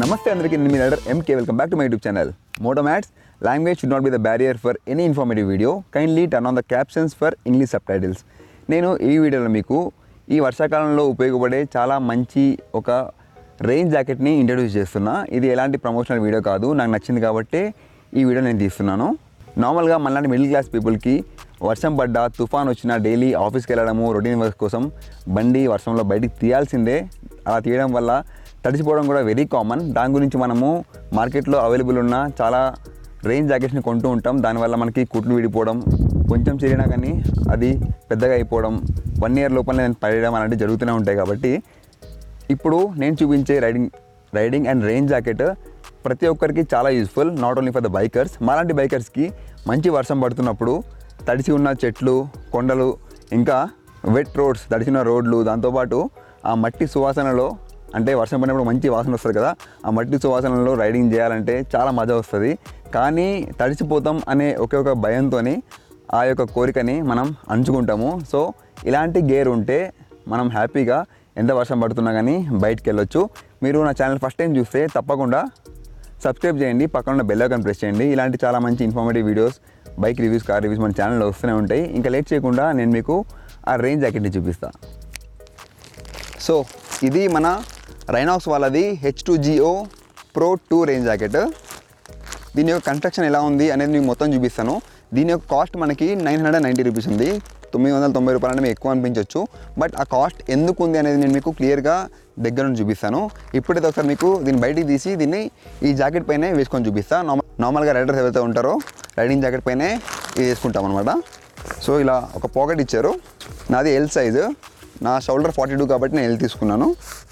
నమస్తే అందరికీ నేను మీ rider MK welcome back to my YouTube channel Motomats language should not be the barrier for any informative video kindly turn on the captions for English subtitles నేను ఈ వీడియోలో మీకు ఈ వర్షాకాలంలో ఉపయోగపడే చాలా మంచి ఒక రెయిన్ జాకెట్ని ఇంట్రడ్యూస్ చేస్తున్నా ఇది ఎలాంటి ప్రమోషనల్ వీడియో కాదు నాకు నచ్చింది కాబట్టి ఈ వీడియో నేను తీస్తున్నాను నార్మల్గా మనలాంటి మిడిల్ క్లాస్ పీపుల్కి వర్షం పడ్డా తుఫాన్ వచ్చినా డైలీ ఆఫీస్కి వెళ్ళడము రొటీన్ వర్క్ కోసం బండి వర్షంలో బయటికి తీయాల్సిందే అలా తీయడం వల్ల తడిసిపోవడం కూడా వెరీ కామన్ దాని గురించి మనము మార్కెట్లో అవైలబుల్ ఉన్న చాలా రెయిన్ జాకెట్స్ని కొంటూ ఉంటాం దానివల్ల మనకి కుట్లు విడిపోవడం కొంచెం చిరిగినా కానీ అది పెద్దగా అయిపోవడం వన్ ఇయర్ లోపల నేను పడేయడం అలాంటివి జరుగుతూనే ఉంటాయి కాబట్టి ఇప్పుడు నేను చూపించే riding riding and rain jacket ప్రతి ఒక్కరికి చాలా useful not only for the bikers మాలాంటి బైకర్స్కి మంచి వర్షం పడుతున్నప్పుడు తడిసి ఉన్న చెట్లు కొండలు ఇంకా వెట్ రోడ్స్ తడిసిన రోడ్లు దాంతోపాటు ఆ మట్టి సువాసనలో అంటే వర్షం పడినప్పుడు మంచి వాసన వస్తుంది కదా ఆ మట్టి సువాసనలో రైడింగ్ చేయాలంటే చాలా మజా వస్తుంది కానీ తడిసిపోతాం అనే ఒకే ఒక భయంతోని ఆ యొక్క కోరికని మనం అంచుకుంటాము సో ఇలాంటి గేర్ ఉంటే మనం హ్యాపీగా ఎంత వర్షం పడుతున్నా కానీ బయటికి వెళ్ళొచ్చు మీరు నా ఛానల్ ఫస్ట్ టైం చూస్తే తప్పకుండా సబ్స్క్రైబ్ చేయండి పక్కన ఉన్న బెల్ ఐకాన్ ప్రెస్ చేయండి ఇలాంటి చాలా మంచి informative videos bike reviews car reviews మన ఛానల్లో వస్తూనే ఉంటాయి ఇంకా లేట్ చేయకుండా నేను మీకు ఆ రేంజ్ జాకెట్ని చూపిస్తాను సో ఇది మన రైనాక్స్ వాళ్ళది H two GO pro two range jacket దీని యొక్క కన్స్ట్రక్షన్ ఎలా ఉంది అనేది మీకు మొత్తం చూపిస్తాను దీని యొక్క కాస్ట్ మనకి నైన్ హండ్రెడ్ నైంటీ రూపీస్ ఉంది తొమ్మిది వందల తొంభై రూపాయలు అంటే మీకు ఎక్కువ అనిపించవచ్చు బట్ ఆ కాస్ట్ ఎందుకు ఉంది అనేది నేను మీకు క్లియర్గా దగ్గర నుంచి చూపిస్తాను ఇప్పుడైతే ఒకసారి మీకు దీన్ని బయటికి తీసి దీన్ని ఈ జాకెట్ పైనే వేసుకొని చూపిస్తాను నార్మల్ నార్మల్గా రైడర్స్ ఎవరైతే ఉంటారో రైడింగ్ జాకెట్ పైనే ఇది వేసుకుంటాం అనమాట సో ఇలా ఒక పాకెట్ ఇచ్చారు నాది ఎల్ సైజు నా షోల్డర్ ఫార్టీ టూ కాబట్టి నేను ఎల్ తీసుకున్నాను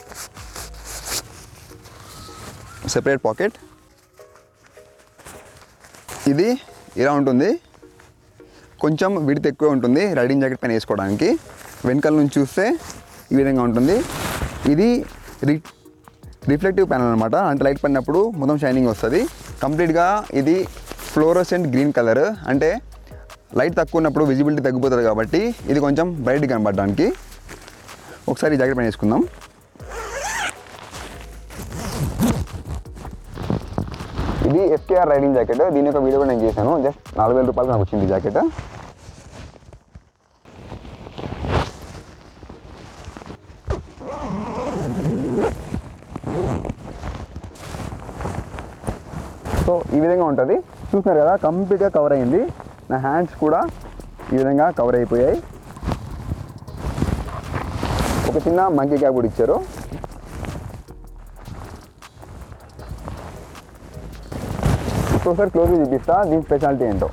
సెపరేట్ పాకెట్ ఇది ఇలా ఉంటుంది కొంచెం విడత ఎక్కువ ఉంటుంది రైడింగ్ జాకెట్ పైన వేసుకోవడానికి వెనకాల నుంచి చూస్తే ఈ విధంగా ఉంటుంది ఇది రి రిఫ్లెక్టివ్ ప్యానల్ అనమాట అంటే లైట్ పడినప్పుడు మొత్తం షైనింగ్ వస్తుంది కంప్లీట్గా ఇది ఫ్లోరోసెంట్ గ్రీన్ కలర్ అంటే లైట్ తక్కువ ఉన్నప్పుడు విజిబిలిటీ తగ్గిపోతుంది కాబట్టి ఇది కొంచెం బ్రైట్ కనపడడానికి ఒకసారి ఈ జాకెట్ పైన వేసుకుందాం ఇది ఎఫ్కేఆర్ రైడింగ్ జాకెట్ దీని యొక్క వీడియో కూడా నేను చేశాను జస్ట్ నాలుగు వేల రూపాయలు నాకు వచ్చింది ఈ జాకెట్ సో ఈ విధంగా ఉంటుంది చూస్తున్నారు కదా కంప్లీట్గా కవర్ అయింది నా హ్యాండ్స్ కూడా ఈ విధంగా కవర్ అయిపోయాయి ఒక చిన్న మంకీ క్యాప్ కూడా ఇచ్చారు ఒకసారి క్లోజ్ చూపిస్తా దీని స్పెషాలిటీ ఏంటో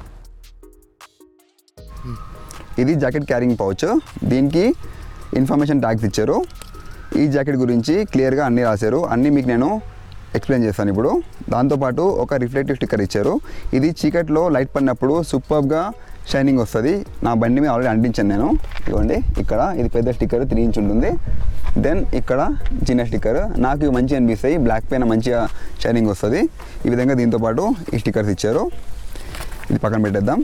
ఇది జాకెట్ క్యారింగ్ పౌచ్ దీనికి ఇన్ఫర్మేషన్ ట్యాగ్స్ ఇచ్చారు ఈ జాకెట్ గురించి క్లియర్గా అన్నీ రాశారు అన్నీ మీకు నేను ఎక్స్ప్లెయిన్ చేస్తాను ఇప్పుడు దాంతోపాటు ఒక రిఫ్లెక్టివ్ స్టిక్కర్ ఇచ్చారు ఇది చీకట్లో లైట్ పడినప్పుడు సూపర్గా షైనింగ్ వస్తుంది నా బండి మీద ఆల్రెడీ అంటించాను నేను ఇదిగోండి ఇక్కడ ఇది పెద్ద స్టిక్కర్ త్రీ ఇంచ్ ఉంటుంది దెన్ ఇక్కడ చిన్న స్టిక్కర్ నాకు ఇవి మంచిగా అనిపిస్తాయి బ్లాక్ పైన మంచిగా షైనింగ్ వస్తుంది ఈ విధంగా దీంతో పాటు ఈ స్టిక్కర్స్ ఇచ్చారు ఇది పక్కన పెట్టేద్దాం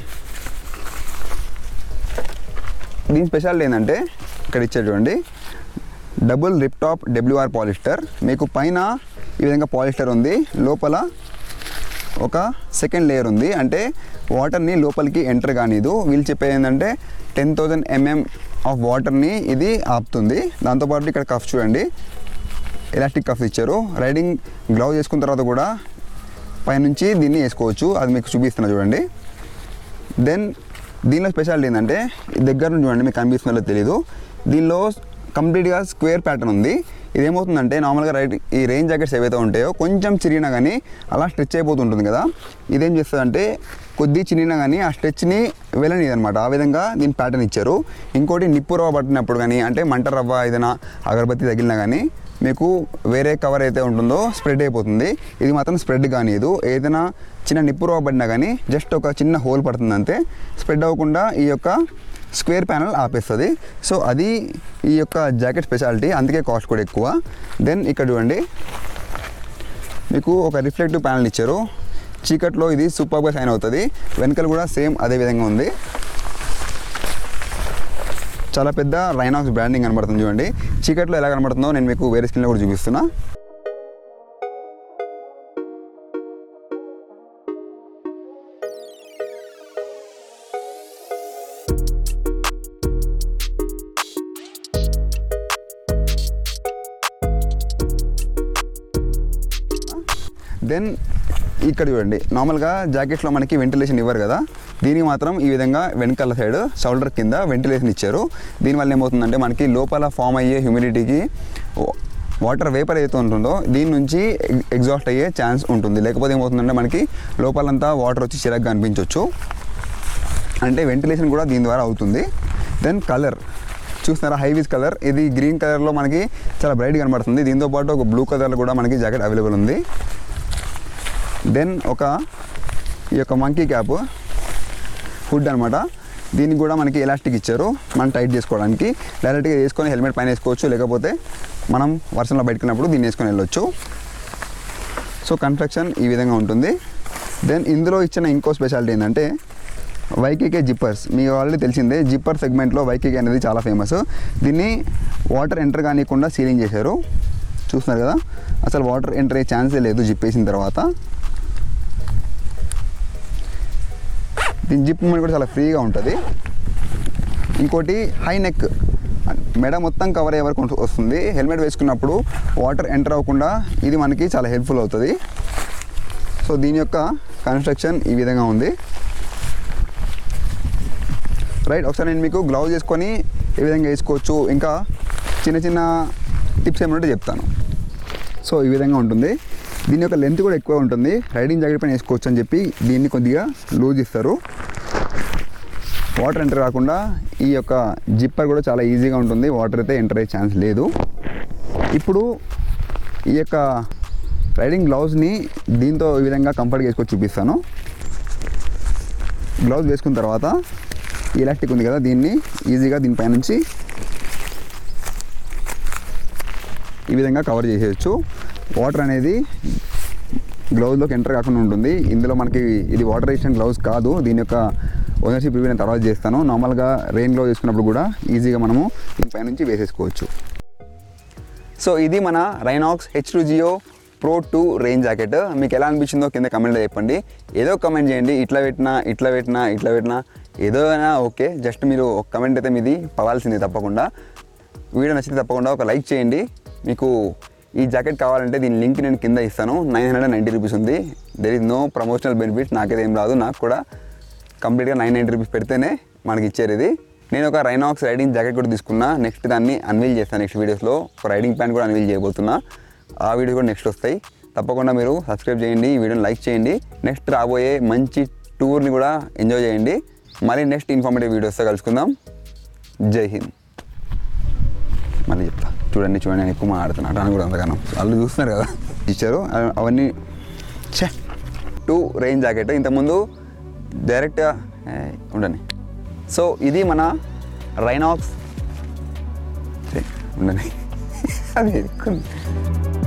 దీని స్పెషాలిటీ ఏంటంటే ఇక్కడ ఇచ్చారు చూడండి double ripstop WR polyester మీకు పైన ఈ విధంగా పాలిస్టర్ ఉంది లోపల ఒక సెకండ్ లేయర్ ఉంది అంటే వాటర్ని లోపలికి ఎంటర్ కానిదు వీళ్ళు చెప్పేది ఏంటంటే టెన్ థౌజండ్ ఎంఎం ఆఫ్ వాటర్ని ఇది ఆపుతుంది దాంతోపాటు ఇక్కడ కఫ్ చూడండి ఎలాస్టిక్ కఫ్ ఇచ్చారు రైడింగ్ గ్లౌజ్ వేసుకున్న తర్వాత కూడా పైనుంచి దీన్ని వేసుకోవచ్చు అది మీకు చూపిస్తున్నా చూడండి దెన్ దీనిలో స్పెషాలిటీ ఏంటంటే దగ్గర నుంచి చూడండి మీకు కనిపిస్తుందో తెలీదు దీనిలో కంప్లీట్గా స్క్వేర్ ప్యాటర్న్ ఉంది ఇదేమవుతుందంటే నార్మల్గా రైట్ ఈ రెయిన్ జాకెట్స్ ఏవైతే ఉంటాయో కొంచెం చిరిగినా కానీ అలా స్ట్రెచ్ అయిపోతుంటుంది కదా ఇదేం చేస్తుందంటే కొద్ది చిరిగినా కానీ ఆ స్ట్రెచ్ని వెళ్ళనిది అనమాట ఆ విధంగా దీని ప్యాటర్న్ ఇచ్చారు ఇంకోటి నిప్పు రవ్వ పట్టినప్పుడు కానీ అంటే మంట రవ్వ ఏదైనా అగరబత్తి తగిలినా కానీ మీకు వేరే కవర్ అయితే ఉంటుందో స్ప్రెడ్ అయిపోతుంది ఇది మాత్రం స్ప్రెడ్ కానియదు ఏదైనా చిన్న నిప్పు రవ్వ పడినా కానీ జస్ట్ ఒక చిన్న హోల్ పడుతుంది అంతే స్ప్రెడ్ అవ్వకుండా ఈ యొక్క స్క్వేర్ ప్యానల్ ఆపేస్తుంది సో అది ఈ యొక్క జాకెట్ స్పెషాలిటీ అందుకే కాస్ట్ కూడా ఎక్కువ దెన్ ఇక్కడ చూడండి మీకు ఒక రిఫ్లెక్టివ్ ప్యానల్ ఇచ్చారు చీకట్లో ఇది సూపర్గా షైన్ అవుతుంది వెనకలు కూడా సేమ్ అదే విధంగా ఉంది చాలా పెద్ద రైనాక్స్ బ్రాండింగ్ కనబడుతుంది చూడండి చీకట్లో ఎలా కనబడుతుందో నేను మీకు వేరే స్క్రీన్లో కూడా చూపిస్తున్నా దెన్ ఇక్కడ చూడండి నార్మల్గా జాకెట్స్లో మనకి వెంటిలేషన్ ఇవ్వరు కదా దీనికి మాత్రం ఈ విధంగా వెనకాల సైడ్ షోల్డర్ కింద వెంటిలేషన్ ఇచ్చారు దీనివల్ల ఏమవుతుందంటే మనకి లోపల ఫామ్ అయ్యే హ్యూమిడిటీకి వాటర్ వేపర్ ఏదైతే ఉంటుందో దీని నుంచి ఎగ్జాస్ట్ అయ్యే ఛాన్స్ ఉంటుంది లేకపోతే ఏమవుతుందంటే మనకి లోపలంతా వాటర్ వచ్చి చిరగ్గా అనిపించవచ్చు అంటే వెంటిలేషన్ కూడా దీని ద్వారా అవుతుంది దెన్ కలర్ చూస్తున్నారా హైవీస్ కలర్ ఇది గ్రీన్ కలర్లో మనకి చాలా బ్రైట్ కనబడుతుంది దీంతో పాటు ఒక బ్లూ కలర్లో కూడా మనకి జాకెట్ అవైలబుల్ ఉంది దెన్ ఒక ఈ యొక్క మంకీ క్యాప్ హుడ్ అనమాట దీనికి కూడా మనకి ఎలాస్టిక్ ఇచ్చారు మనం టైట్ చేసుకోవడానికి డైరెక్ట్గా వేసుకొని హెల్మెట్ పైన వేసుకోవచ్చు లేకపోతే మనం వర్షంలో బయటకున్నప్పుడు దీన్ని వేసుకొని వెళ్ళొచ్చు సో కన్స్ట్రక్షన్ ఈ విధంగా ఉంటుంది దెన్ ఇందులో ఇచ్చిన ఇంకో స్పెషాలిటీ ఏంటంటే వైకేకే జిప్పర్స్ మీకు ఆల్రెడీ తెలిసిందే జిప్పర్ సెగ్మెంట్లో వైకేకే అనేది చాలా ఫేమస్ దీన్ని వాటర్ ఎంటర్ కానివ్వకుండా సీలింగ్ చేశారు చూస్తున్నారు కదా అసలు వాటర్ ఎంటర్ అయ్యే ఛాన్సే లేదు జిప్ వేసిన తర్వాత దీని జిప్ మూమెంట్ కూడా చాలా ఫ్రీగా ఉంటుంది ఇంకోటి హై నెక్ మెడ మొత్తం కవర్ అయ్యే వరకు వస్తుంది హెల్మెట్ వేసుకున్నప్పుడు వాటర్ ఎంటర్ అవ్వకుండా ఇది మనకి చాలా హెల్ప్ఫుల్ అవుతుంది సో దీని యొక్క కన్స్ట్రక్షన్ ఈ విధంగా ఉంది రైట్ ఒకసారి నేను మీకు గ్లౌజ్ వేసుకొని ఏ విధంగా వేసుకోవచ్చు ఇంకా చిన్న చిన్న టిప్స్ ఏమంటే చెప్తాను సో ఈ విధంగా ఉంటుంది దీని యొక్క లెంత్ కూడా ఎక్కువ ఉంటుంది రైడింగ్ జాకెట్ పైన వేసుకోవచ్చు అని చెప్పి దీన్ని కొద్దిగా లూజ్ ఇస్తారు వాటర్ ఎంటర్ కాకుండా ఈ యొక్క జిప్పర్ కూడా చాలా ఈజీగా ఉంటుంది వాటర్ అయితే ఎంటర్ అయ్యే ఛాన్స్ లేదు ఇప్పుడు ఈ యొక్క రైడింగ్ గ్లౌజ్ని దీంతో ఈ విధంగా కంఫర్ట్గా వేసుకొని చూపిస్తాను గ్లౌజ్ వేసుకున్న తర్వాత ఎలాస్టిక్ ఉంది కదా దీన్ని ఈజీగా దీనిపై నుంచి ఈ విధంగా కవర్ చేసేయచ్చు వాటర్ అనేది గ్లౌజ్లోకి ఎంటర్ కాకుండా ఉంటుంది ఇందులో మనకి ఇది వాటర్ రెసిస్టెంట్ గ్లౌజ్ కాదు దీని యొక్క ఓనర్షిప్ రివ్యూ నేను తర్వాత చేస్తాను నార్మల్గా రెయిన్ గ్లౌజ్ వేసుకున్నప్పుడు కూడా ఈజీగా మనము దీనిపై నుంచి వేసేసుకోవచ్చు సో ఇది మన Rynox H two GO pro two range jacket మీకు ఎలా అనిపించిందో కింద కమెంట్లో చెప్పండి ఏదో కమెంట్ చేయండి ఇట్లా పెట్టినా ఇట్లా పెట్టినా ఇట్లా పెట్టినా ఏదో అయినా ఓకే జస్ట్ మీరు ఒక కమెంట్ అయితే మీది పడాల్సిందే తప్పకుండా వీడియో నచ్చితే తప్పకుండా ఒక లైక్ చేయండి మీకు ఈ జాకెట్ కావాలంటే దీని లింక్ నేను కింద ఇస్తాను నైన్ హండ్రెడ్ నైంటీ రూపీస్ ఉంది there is no promotional benefit నాకైతే ఏం రాదు నాకు కూడా కంప్లీట్గా నైన్ నైంటీ రూపీస్ పెడితేనే మనకి ఇచ్చారు ఇది నేను ఒక రైనాక్స్ రైడింగ్ జాకెట్ కూడా తీసుకున్నా నెక్స్ట్ దాన్ని అన్వీల్ చేస్తాను నెక్స్ట్ వీడియోస్లో ఒక రైడింగ్ ప్యాంట్ కూడా అన్వీల్ చేయబోతున్నా ఆ వీడియోస్ కూడా నెక్స్ట్ వస్తాయి తప్పకుండా మీరు సబ్స్క్రైబ్ చేయండి ఈ వీడియోని లైక్ చేయండి నెక్స్ట్ రాబోయే మంచి టూర్ని కూడా ఎంజాయ్ చేయండి మళ్ళీ నెక్స్ట్ ఇన్ఫర్మేటివ్ వీడియోస్తో కలుసుకుందాం జై హింద్ మళ్ళీ చెప్తా చూడండి చూడండి నేను ఎక్కువ మాట్లాడుతున్నా అటాను కూడా అంతగానం వాళ్ళు చూస్తున్నారు కదా ఇచ్చారు అవ- అవన్నీ ఛే టూ రేంజ్ జాకెట్ ఇంతకుముందు డైరెక్ట్గా ఏ, ఉండండి సో ఇది మన రైనాక్స్ ఛే, ఉండండి అది ఎక్కువ